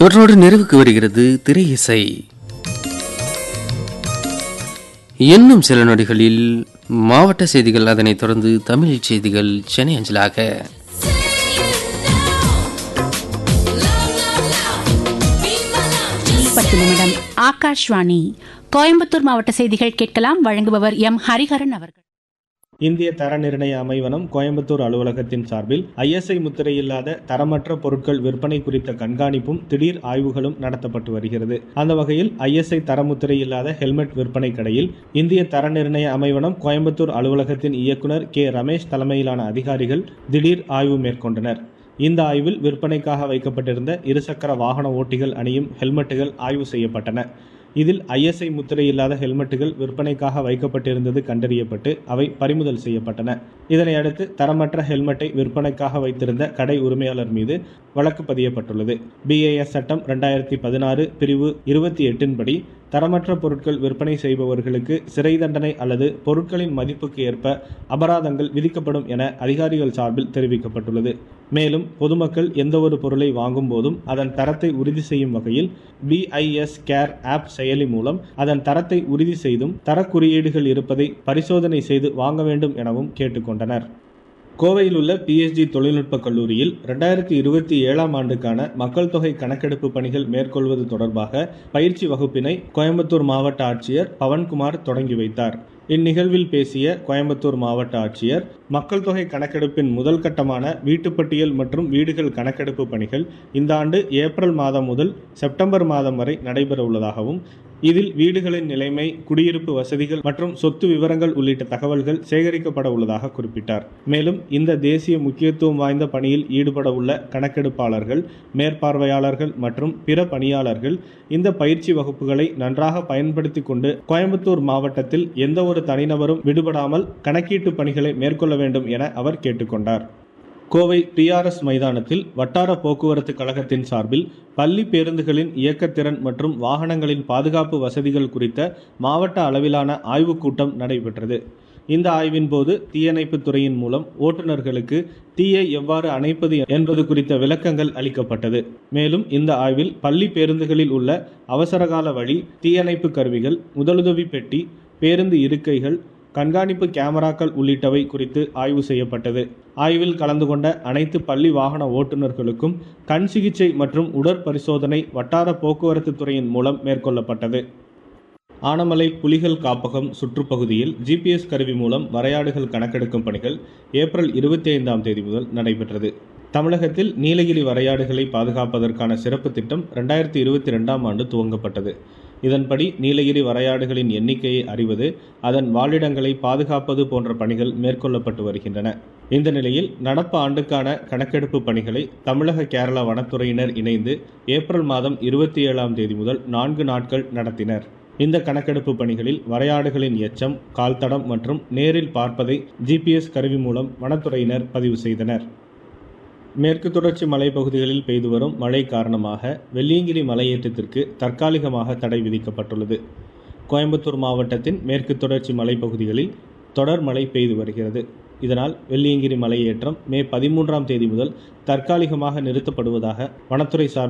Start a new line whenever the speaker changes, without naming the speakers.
இவற்றோடு நிறைவுக்கு வருகிறது திரை இசை இன்னும் சில நொடிகளில் மாவட்ட செய்திகள் அதனைத் தொடர்ந்து தமிழ் செய்திகள் சென்னை அஞ்சலாக
பத்து நிமிடம் ஆகாஷ்வாணி கோயம்புத்தூர் மாவட்ட செய்திகள் கேட்கலாம் வழங்குபவர் எம் ஹரிஹரன் அவர்கள்
இந்திய தர நிர்ணய அமைவனம் கோயம்புத்தூர் அலுவலகத்தின் சார்பில் ஐஎஸ்ஐ முத்திரையில்லாத தரமற்ற பொருட்கள் விற்பனை குறித்த கண்காணிப்பும் திடீர் ஆய்வுகளும் நடத்தப்பட்டு வருகிறது அந்த வகையில் ஐஎஸ்ஐ தரமுத்திரை இல்லாத ஹெல்மெட் விற்பனை கடையில் இந்திய தர நிர்ணய அமைவனம் கோயம்புத்தூர் அலுவலகத்தின் இயக்குனர் கே ரமேஷ் தலைமையிலான அதிகாரிகள் திடீர் ஆய்வு மேற்கொண்டனர் இந்த ஆய்வில் விற்பனைக்காக வைக்கப்பட்டிருந்த இருசக்கர வாகன ஓட்டிகள் அணியும் ஹெல்மெட்டுகள் ஆய்வு செய்யப்பட்டன இதில் ஐஎஸ்ஐ முத்திரை இல்லாத ஹெல்மெட்டுகள் விற்பனைக்காக வைக்கப்பட்டிருந்தது கண்டறியப்பட்டு அவை பறிமுதல் செய்யப்பட்டன இதனை அடுத்து தரமற்ற ஹெல்மெட்டை விற்பனைக்காக வைத்திருந்த கடை உரிமையாளர் மீது வழக்கு பதியப்பட்டுள்ளது பிஏஎஸ் சட்டம் ரெண்டாயிரத்தி பதினாறு பிரிவு இருபத்தி எட்டின் படி தரமற்ற பொருட்கள் விற்பனை செய்பவர்களுக்கு சிறை தண்டனை அல்லது பொருட்களின் மதிப்புக்கு ஏற்ப அபராதங்கள் விதிக்கப்படும் என அதிகாரிகள் சார்பில் தெரிவிக்கப்பட்டுள்ளது மேலும் பொதுமக்கள் எந்தவொரு பொருளை வாங்கும் போதும் அதன் தரத்தை உறுதி செய்யும் வகையில் பிஐஎஸ் கேர் ஆப் செயலி மூலம் அதன் தரத்தை உறுதி செய்தும் தரக்குறியீடுகள் இருப்பதை பரிசோதனை செய்து வாங்க வேண்டும் எனவும் கேட்டுக்கொண்டனர் கோவையில் உள்ள பிஎஸ்ஜி தொழில்நுட்ப கல்லூரியில் ரெண்டாயிரத்தி இருபத்தி ஏழாம் ஆண்டுக்கான மக்கள் தொகை கணக்கெடுப்பு பணிகள் மேற்கொள்வது தொடர்பாக பயிற்சி வகுப்பினை கோயம்புத்தூர் மாவட்ட ஆட்சியர் பவன்குமார் தொடங்கி வைத்தார் இந்நிகழ்வில் பேசிய கோயம்புத்தூர் மாவட்ட ஆட்சியர் மக்கள் தொகை கணக்கெடுப்பின் முதல் கட்டமான வீட்டுப்பட்டியல் மற்றும் வீடுகள் கணக்கெடுப்பு பணிகள் இந்த ஆண்டு ஏப்ரல் மாதம் முதல் செப்டம்பர் மாதம் வரை நடைபெற உள்ளதாகவும் இதில் வீடுகளின் நிலைமை குடியிருப்பு வசதிகள் மற்றும் சொத்து விவரங்கள் உள்ளிட்ட தகவல்கள் சேகரிக்கப்பட உள்ளதாக குறிப்பிட்டார் மேலும் இந்த தேசிய முக்கியத்துவம் வாய்ந்த பணியில் ஈடுபட உள்ள கணக்கெடுப்பாளர்கள் மேற்பார்வையாளர்கள் மற்றும் பிற பணியாளர்கள் இந்த பயிற்சி வகுப்புகளை நன்றாக பயன்படுத்திக் கொண்டு கோயம்புத்தூர் மாவட்டத்தில் எந்த ஒரு தனிநபரும் விடுபடாமல் கணக்கீட்டு பணிகளை மேற்கொள்ள வேண்டும் என அவர் கேட்டுக்கொண்டார் கோவை பிஆர்எஸ் மைதானத்தில் வட்டார போக்குவரத்து கழகத்தின் சார்பில் பள்ளி பேருந்துகளின் இயக்கத்திறன் மற்றும் வாகனங்களின் பாதுகாப்பு வசதிகள் குறித்த மாவட்ட அளவிலான ஆய்வுக் கூட்டம் நடைபெற்றது இந்த ஆய்வின் போது தீயணைப்புத் துறையின் மூலம் ஓட்டுநர்களுக்கு தீயை எவ்வாறு அணைப்பது என்பது குறித்த விளக்கங்கள் அளிக்கப்பட்டது மேலும் இந்த ஆய்வில் பள்ளி பேருந்துகளில் உள்ள அவசரகால வழி தீயணைப்பு கருவிகள் முதலுதவி பெட்டி பேருந்து இருக்கைகள் கண்காணிப்பு கேமராக்கள் உள்ளிட்டவை குறித்து ஆய்வு செய்யப்பட்டது ஆய்வில் கலந்து கொண்ட அனைத்து பள்ளி வாகன ஓட்டுநர்களுக்கும் கண் சிகிச்சை மற்றும் உடற்பரிசோதனை வட்டார போக்குவரத்து துறையின் மூலம் மேற்கொள்ளப்பட்டது ஆனமலை புலிகள் காப்பகம் சுற்றுப்பகுதியில் ஜிபிஎஸ் கருவி மூலம் வரையாடுகள் கணக்கெடுக்கும் பணிகள் ஏப்ரல் இருபத்தி ஐந்தாம் தேதி முதல் நடைபெற்றது தமிழகத்தில் நீலகிரி வரையாடுகளை பாதுகாப்பதற்கான சிறப்பு திட்டம் ரெண்டாயிரத்தி இருபத்தி ரெண்டாம் ஆண்டு துவங்கப்பட்டது இதன்படி நீலகிரி வரையாடுகளின் எண்ணிக்கையை அறிவது அதன் வாழிடங்களை பாதுகாப்பது போன்ற பணிகள் மேற்கொள்ளப்பட்டு வருகின்றன இந்த நிலையில் நடப்பு ஆண்டுக்கான கணக்கெடுப்பு பணிகளை தமிழக கேரளா வனத்துறையினர் இணைந்து ஏப்ரல் மாதம் இருபத்தி ஏழாம் தேதி முதல் நான்கு நாட்கள் நடத்தினர் இந்த கணக்கெடுப்பு பணிகளில் வரையாடுகளின் எச்சம் கால்தடம் மற்றும் நேரில் பார்ப்பதை ஜிபிஎஸ் கருவி மூலம் வனத்துறையினர் பதிவு செய்தனர் மேற்கு தொடர்ச்சி மலைப்பகுதிகளில் பெய்து வரும் மழை காரணமாக வெள்ளியங்கிரி மலையேற்றத்திற்கு தற்காலிகமாக தடை விதிக்கப்பட்டுள்ளது கோயம்புத்தூர் மாவட்டத்தின் மேற்கு தொடர்ச்சி மலைப்பகுதிகளில் தொடர் மழை பெய்து வருகிறது இதனால் வெள்ளியங்கிரி மலையேற்றம் மே பதிமூன்றாம் தேதி முதல் தற்காலிகமாக நிறுத்தப்படுவதாக வனத்துறை சார்பில்